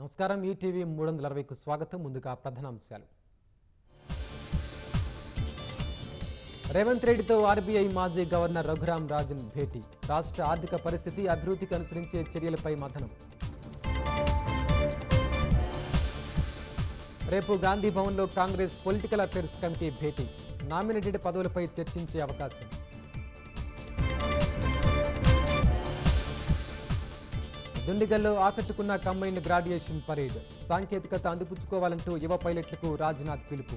నమస్కారం ఈటీవీ మూడు వందల అరవైకు స్వాగతం ముందుగా ప్రధానాంశాలు రేవంత్ రెడ్డితో ఆర్బీఐ మాజీ గవర్నర్ రఘురాం రాజన్ భేటీ రాష్ట్ర ఆర్థిక పరిస్థితి అభివృద్ధికి అనుసరించే చర్యలపై మథనం రేపు గాంధీ భవన్లో కాంగ్రెస్ పొలిటికల్ అఫైర్స్ కమిటీ భేటీ నామినేటెడ్ పదవులపై చర్చించే అవకాశం దుండిగల్లో ఆకట్టుకున్న కంబైన్డ్ గ్రాడ్యుయేషన్ పరేడ్ సాంకేతికత అందిపుచ్చుకోవాలంటూ యువ పైలట్లకు రాజ్నాథ్ పిలుపు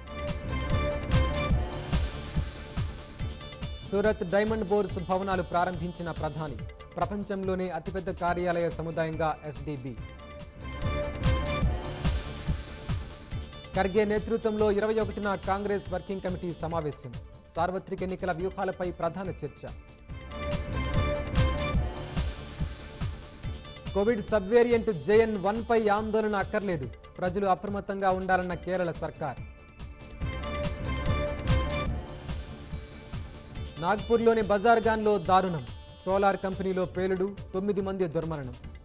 సూరత్ డైమండ్ బోర్స్ భవనాలు ప్రారంభించిన ప్రధాని ప్రపంచంలోనే అతిపెద్ద కార్యాలయ సముదాయంగా ఎస్డిబి ఖర్గే నేతృత్వంలో ఇరవై ఒకటిన కాంగ్రెస్ వర్కింగ్ కమిటీ సమావేశం సార్వత్రిక ఎన్నికల వ్యూహాలపై ప్రధాన చర్చ Covid sub variant JN one పై ఆందోళన అక్కర్లేదు ప్రజలు అప్రమత్తంగా ఉండాలన్న కేరళ సర్కార్ నాగ్పూర్లోని బజార్గాన్లో దారుణం సోలార్ కంపెనీలో పేలుడు తొమ్మిది మంది దుర్మరణం